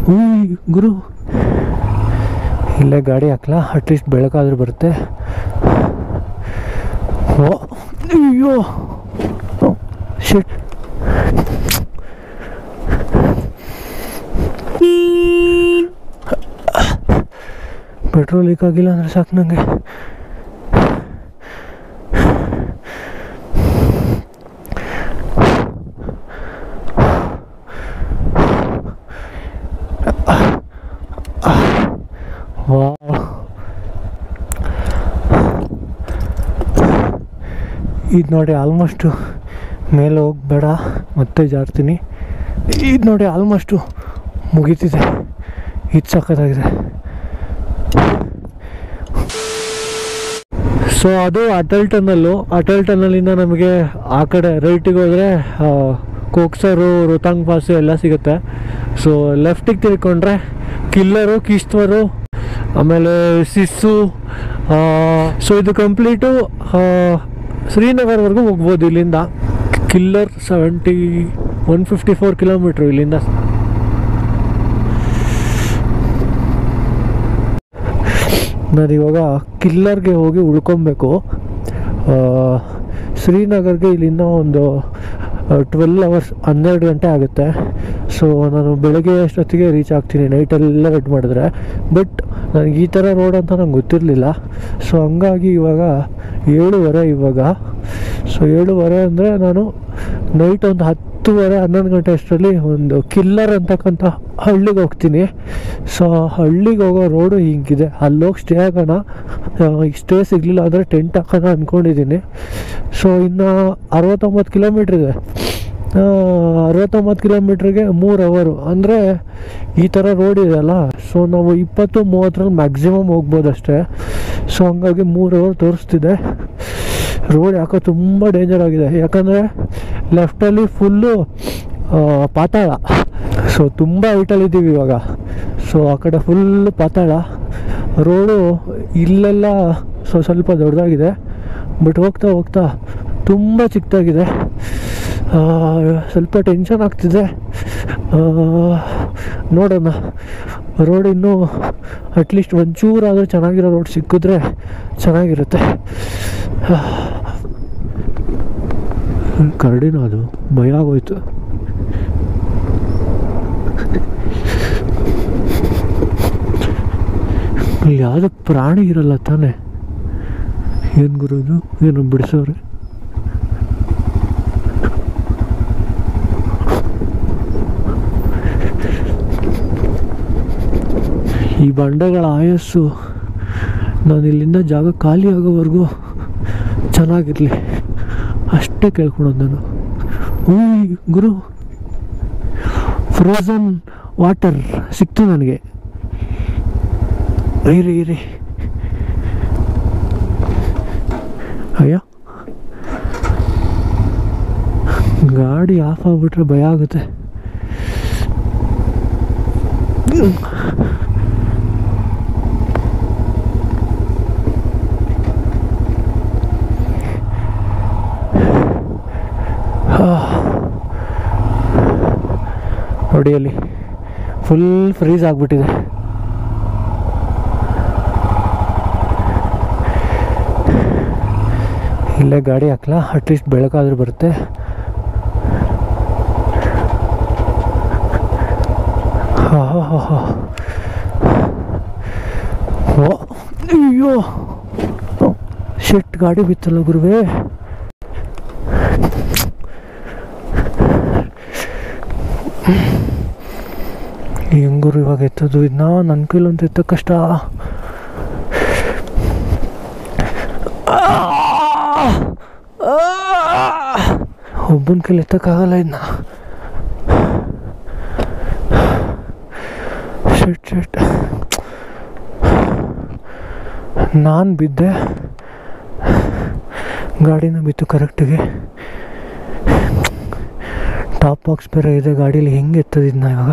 ಉಯ್ ಗುರು ಇಲ್ಲೇ ಗಾಡಿ ಹಾಕ್ಲಾ ಅಟ್ಲೀಸ್ಟ್ ಬೆಳಕಾದ್ರೂ ಬರುತ್ತೆ ಓ ಅಯ್ಯೋ ಶಿಟ್ ಪೆಟ್ರೋಲ್ ಲೀಕ್ ಆಗಿಲ್ಲ ಅಂದ್ರೆ ಸಾಕು ನನಗೆ ವಾವ್ ಇದು ನೋಡಿ ಆಲ್ಮೋಸ್ಟು ಮೇಲೆ ಹೋಗ್ಬೇಡ ಮತ್ತೆ ಜಾರ್ತೀನಿ ಇದು ನೋಡಿ ಆಲ್ಮೋಸ್ಟು ಮುಗೀತಿದೆ ಇದು ಸಖತ್ತಾಗಿದೆ ಸೊ ಅದು ಅಟಲ್ ಟನಲ್ಲು ಅಟಲ್ ಟನಲಿಂದ ನಮಗೆ ಆ ಕಡೆ ರೈಟಿಗೆ ಹೋದರೆ ಕೋಕ್ಸರು ರೋತಾಂಗ್ ಪಾಸು ಎಲ್ಲ ಸಿಗುತ್ತೆ ಸೊ ಲೆಫ್ಟಿಗೆ ತಿಳ್ಕೊಂಡ್ರೆ ಕಿಲ್ಲರು ಕಿಶ್ತ್ವರು ಆಮೇಲೆ ಸಿಸ್ಸು ಸೊ ಇದು ಕಂಪ್ಲೀಟು ಶ್ರೀನಗರ್ವರೆಗೂ ಹೋಗ್ಬೋದು ಇಲ್ಲಿಂದ Killar seventy one fifty four kilometre ಇಲ್ಲಿಂದ ನಾನು ಇವಾಗ ಕಿಲ್ಲರ್ಗೆ ಹೋಗಿ ಉಳ್ಕೊಬೇಕು ಆ, ಶ್ರೀನಗರ್ಗೆ ಇಲ್ಲಿಂದ ಒಂದು ಟ್ವೆಲ್ ಅವರ್ಸ್ ಹನ್ನೆರಡು ಗಂಟೆ ಆಗುತ್ತೆ ಸೊ ನಾನು ಬೆಳಗ್ಗೆ ಅಷ್ಟೊತ್ತಿಗೆ ರೀಚ್ ಆಗ್ತೀನಿ ನೈಟೆಲ್ಲ ವೆಯ್ಟ್ ಮಾಡಿದ್ರೆ ಬಟ್ ನನಗೆ ಈ ಥರ ರೋಡ್ ಅಂತ ನಂಗೆ ಗೊತ್ತಿರಲಿಲ್ಲ ಸೊ ಹಂಗಾಗಿ ಇವಾಗ ಏಳುವರೆ ಇವಾಗ ಸೊ ಏಳುವರೆ ಅಂದರೆ ನಾನು ನೈಟ್ ಒಂದು ಹತ್ತುವರೆ ಹನ್ನೊಂದು ಗಂಟೆ ಅಷ್ಟರಲ್ಲಿ ಒಂದು ಕಿಲ್ಲರ್ ಅಂತಕ್ಕಂಥ ಹಳ್ಳಿಗೆ ಹೋಗ್ತೀನಿ ಸೊ ಹಳ್ಳಿಗೆ ಹೋಗೋ ರೋಡು ಹಿಂಗಿದೆ ಅಲ್ಲೋಗಿ ಸ್ಟೇ ಆಗೋಣ ಸ್ಟೇ ಸಿಗಲಿಲ್ಲ ಅಂದರೆ ಟೆಂಟ್ ಹಾಕೋಣ ಅಂದ್ಕೊಂಡಿದ್ದೀನಿ ಸೊ ಇನ್ನು ಅರವತ್ತೊಂಬತ್ತು ಕಿಲೋಮೀಟ್ರ್ ಇದೆ ಆ, ಅರವತ್ತೊಂಬತ್ತು ಕಿಲೋಮೀಟ್ರಿಗೆ ಮೂರು ಅವರು ಅಂದರೆ ಈ ಥರ ರೋಡ್ ಇದೆಯಲ್ಲ ಸೊ ನಾವು ಇಪ್ಪತ್ತು ಮೂವತ್ತರಲ್ಲಿ ಮ್ಯಾಕ್ಸಿಮಮ್ ಹೋಗ್ಬೋದು ಅಷ್ಟೇ ಸೊ ಹಂಗಾಗಿ ಮೂರು ಅವರ್ ತೋರಿಸ್ತಿದೆ ರೋಡ್ ಯಾಕೋ ತುಂಬ ಡೇಂಜರ್ ಆಗಿದೆ ಯಾಕಂದರೆ ಲೆಫ್ಟಲ್ಲಿ ಫುಲ್ಲು ಪಾತಾಳ ಸೊ ತುಂಬ ಹೈಟಲ್ಲಿದ್ದೀವಿ ಇವಾಗ ಸೊ ಆ ಕಡೆ ಫುಲ್ ಪಾತಾಳ ರೋಡು ಇಲ್ಲೆಲ್ಲ ಸೊ ಸ್ವಲ್ಪ ದೊಡ್ಡದಾಗಿದೆ ಬಟ್ ಹೋಗ್ತಾ ಹೋಗ್ತಾ ತುಂಬ ಚಿಕ್ಕದಾಗಿದೆ ಆ, ಸ್ವಲ್ಪ ಟೆನ್ಷನ್ ಆಗ್ತಿದೆ ಆ, ನೋಡೋಣ ರೋಡ್ ಇನ್ನೂ ಅಟ್ಲೀಸ್ಟ್ ಒಂಚೂರಾದರೂ ಚೆನ್ನಾಗಿರೋ ರೋಡ್ ಸಿಕ್ಕಿದ್ರೆ ಚೆನ್ನಾಗಿರುತ್ತೆ ಕರಡಿನ ಅದು ಭಯ ಆಗೋಯ್ತು ಇಲ್ಲಿ ಯಾವುದೋ ಪ್ರಾಣಿ ಇರಲ್ಲ ತಾನೆ ಏನು ಗುರುದು ಏನು ಬಿಡಿಸೋರೆ ಈ ಬಂಡೆಗಳ ಆಯಸ್ಸು ನಾನು ಇಲ್ಲಿಂದ ಜಾಗ ಖಾಲಿ ಆಗೋವರೆಗೂ ಚೆನ್ನಾಗಿರಲಿ ಅಷ್ಟೇ ಕೇಳ್ಕೊಳೋದು ನಾನು ಉಯ್ ಗುರು ಫ್ರೋಝನ್ ವಾಟರ್ ಸಿಕ್ತು ನನಗೆ ಇರಿ ಇರಿ ಅಯ್ಯ ಗಾಡಿ ಆಫ್ ಆಗ್ಬಿಟ್ರೆ ಭಯ ಆಗುತ್ತೆ ನೋಡಿ ಅಲ್ಲಿ ಫುಲ್ ಫ್ರೀಸ್ ಆಗಿಬಿಟ್ಟಿದೆ ಇಲ್ಲೇ ಗಾಡಿ ಹಾಕ್ಲಾ ಅಟ್ಲೀಸ್ಟ್ ಬೆಳಕಾದ್ರೂ ಬರುತ್ತೆ ಹಾ ಹಾ ಹಾ ಹಾ ಓ ಅಯ್ಯೋ ಶೆಟ್ ಗಾಡಿ ಬಿತ್ತಲ್ಲ ಗುರುವೇ ಹೆಂಗುರು ಇವಾಗ ಎತ್ತೋದು ಇದನ್ನ ನನ್ನ ಕೈಲಂತೂ ಎತ್ತ ಕಷ್ಟ ಒಬ್ಬನ ಕೈಲಿ ಎತ್ತಕ್ಕಾಗಲ್ಲ ಇದನ್ನ ಶೆಟ್ ಶೆಟ್ ನಾನು ಬಿದ್ದೆ ಗಾಡಿನ ಬಿತ್ತು ಕರೆಕ್ಟಿಗೆ ಟಾಪ್ ಬಾಕ್ಸ್ ಬೇರೆ ಇದೆ ಗಾಡೀಲಿ ಹೆಂಗೆ ಎತ್ತದಿದ್ನ ಇವಾಗ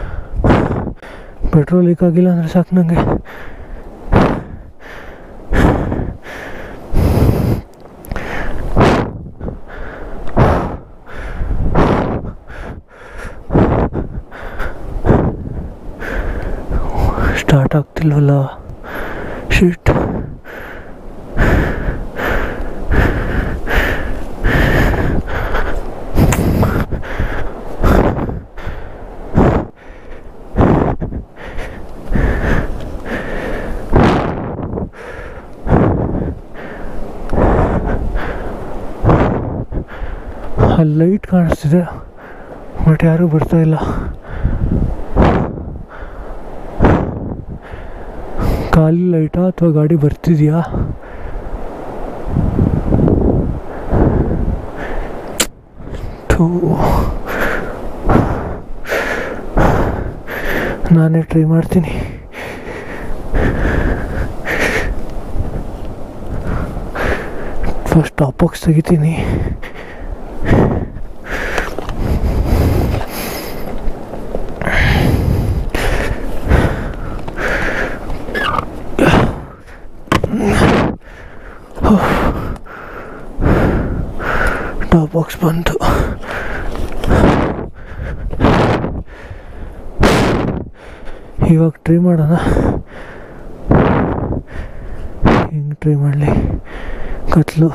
ಪೆಟ್ರೋಲ್ ಲೀಕ್ ಆಗಿಲ್ಲ ಅಂದರೆ ಸಾಕು ನನಗೆ ಇಲ್ವಲ್ಲ ಶಿಟ್ ಅಲ್ಲಿ ಲೈಟ್ ಕಾಣಿಸ್ತಿದೆ ಬಟ್ ಯಾರೂ ಬರ್ತಾ ಇಲ್ಲ ಖಾಲಿ ಲೈಟಾ ಅಥವಾ ಗಾಡಿ ಬರ್ತಿದ್ಯಾ ಥೂ ನಾನೇ ಟ್ರೈ ಮಾಡ್ತೀನಿ ಫಸ್ಟ್ ಟಾಪ್ ಬಾಕ್ಸ್ ತೆಗಿತೀನಿ ಟಾಪ್ ಬಾಕ್ಸ್ ಬಂತು ಇವಾಗ ಟ್ರೈ ಮಾಡೋಣ ಹೆಂಗೆ ಟ್ರೈ ಮಾಡಲಿ ಕತ್ಲು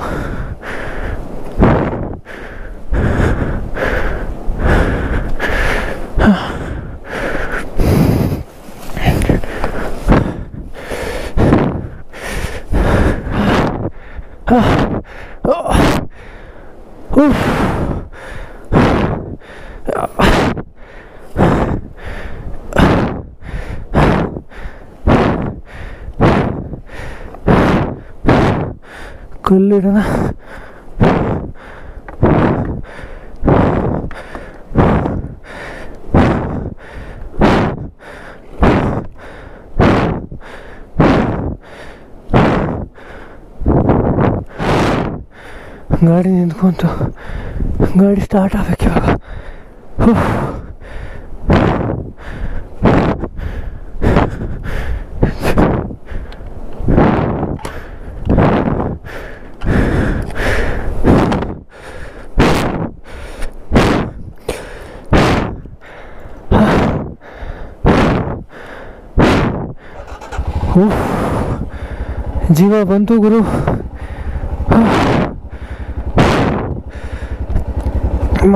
ಕಲ್ಲಿಡೋಣ ಗಾಡಿ ನಿಂತ್ಕೊಂತು ಗಾಡಿ ಸ್ಟಾರ್ಟ್ ಆಗ್ಬೇಕು ಇವಾಗ ಉಫ್. ಉಫ್. ಜೀವ ಬಂತು ಗುರು ಅಮ್ಮ.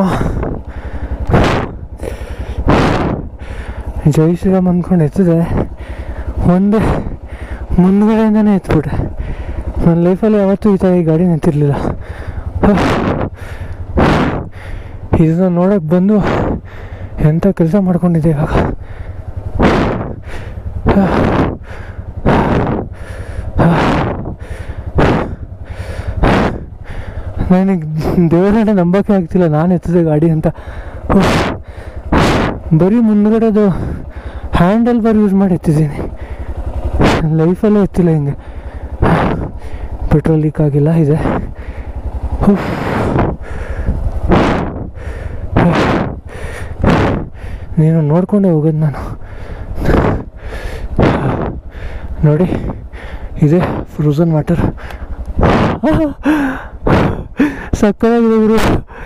ಜೈ ಶ್ರೀರಾಮ್ ಅಂದ್ಕೊಂಡು ಎತ್ತಿದೆ ಒಂದೇ ಮುಂದ್ಗಡೆಯಿಂದನೇ ಎತ್ಬಿಟ್ಟೆ ನನ್ನ ಲೈಫಲ್ಲಿ ಯಾವತ್ತೂ ಈ ಥರ ಈ ಗಾಡಿ ನಿಂತಿರಲಿಲ್ಲ ಇದನ್ನ ನೋಡೋಕೆ ಬಂದು ಎಂಥ ಕೆಲಸ ಮಾಡ್ಕೊಂಡಿದ್ದೆ ಇವಾಗ ನನಗೆ ದೇವರನ್ನ ನಂಬಕ್ಕೆ ಆಗ್ತಿಲ್ಲ ನಾನು ಎತ್ತಿದೆ ಗಾಡಿ ಅಂತ ಉಫ್. ಬರೀ ಮುಂದ್ಗಡೆದು ಹ್ಯಾಂಡಲ್ ಬಾರ್ ಯೂಸ್ ಮಾಡಿ ಎತ್ತಿದ್ದೀನಿ ಲೈಫಲ್ಲೇ ಎತ್ತಿಲ್ಲ ಹಿಂಗೆ ಪೆಟ್ರೋಲ್ ಲೀಕ್ ಆಗಿಲ್ಲ ಇದೆ ಉಫ್. ನೀನು ನೋಡ್ಕೊಂಡೇ ಹೋಗೋದು ನಾನು ನೋಡಿ ಇದೆ ಫ್ರೋಝನ್ ವಾಟರ್ ಸಕ್ಕತ್ತಾಗಿದೆ ಗುರು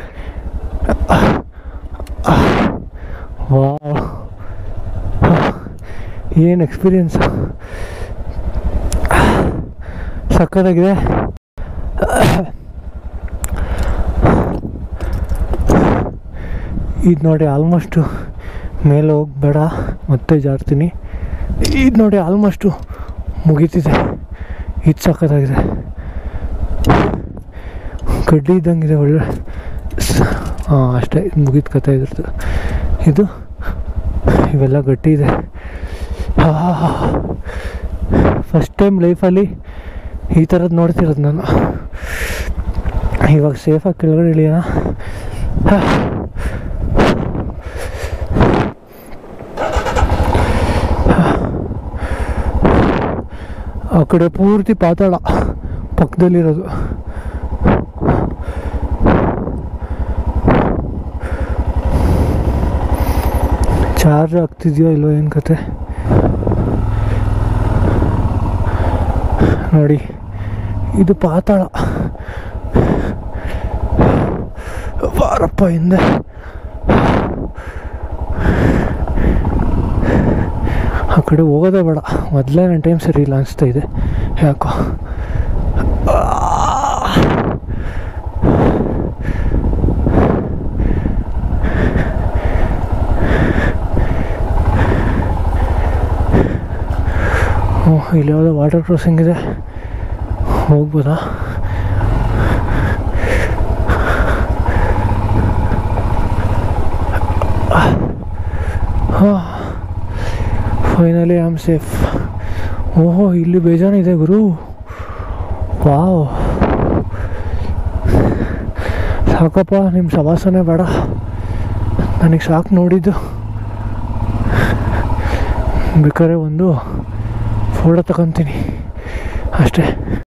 ವಾವ್ ಏನು ಎಕ್ಸ್ಪೀರಿಯನ್ಸ್ ಸಕ್ಕತ್ತಾಗಿದೆ ಇದು ನೋಡಿ ಆಲ್ಮೋಸ್ಟು ಮೇಲೆ ಹೋಗ್ಬೇಡ ಮತ್ತೆ ಜಾರ್ತೀನಿ ಇದು ನೋಡಿ ಆಲ್ಮೋಸ್ಟು ಮುಗೀತಿದೆ ಇದು ಸಕ್ಕತ್ತಾಗಿದೆ ಕಡ್ಡಿ ಇದ್ದಂಗಿದೆ ಒಳ್ಳೆ ಹಾಂ ಅಷ್ಟೇ ಇದು ಮುಗಿದ ಕತೆ ಇದ್ರದ್ದು ಇದು ಇವೆಲ್ಲ ಗಟ್ಟಿ ಇದೆ ಫಸ್ಟ್ ಟೈಮ್ ಲೈಫಲ್ಲಿ ಈ ಥರದ್ದು ನೋಡ್ತಿರೋದು ನಾನು ಇವಾಗ ಸೇಫಾಗಿ ಕೆಳಗಡೆ ಇಳಿಯೋಣ ಆ ಕಡೆ ಪೂರ್ತಿ ಪಾತಾಳ ಪಕ್ಕದಲ್ಲಿರೋದು ಚಾರ್ಜ್ ಆಗ್ತಿದೆಯೋ ಇಲ್ಲೋ ಏನು ಕತೆ ನೋಡಿ ಇದು ಪಾತಾಳ ಬಾರಪ್ಪ ಹಿಂದೆ ಆ ಕಡೆ ಹೋಗೋದೇ ಬೇಡ ಮೊದಲೇ ನನ್ನ ಟೈಮ್ ಸರಿ ಇಲ್ಲ ಅನಿಸ್ತಾ ಇದೆ ಯಾಕೋ ಹ್ಞೂ ಇಲ್ಲಿ ಯಾವುದೋ ವಾಟರ್ ಕ್ರಾಸಿಂಗ್ ಇದೆ ಹೋಗ್ಬೋದಾ ಹಾಂ ಫೈನಲಿ ಐ ಆಮ್ ಸೇಫ್ ಓಹೋ ಇಲ್ಲಿ ಬೇಜಾನಿದೆ ಗುರು ವಾವ್ ಸಾಕಪ್ಪ ನಿಮ್ಮ ಸವಾಸನೆ ಬೇಡ ನನಗೆ ಸಾಕು ನೋಡಿದ್ದು ಬೇಕಾದ್ರೆ ಒಂದು ಫೋಟೋ ತಗೊತೀನಿ ಅಷ್ಟೇ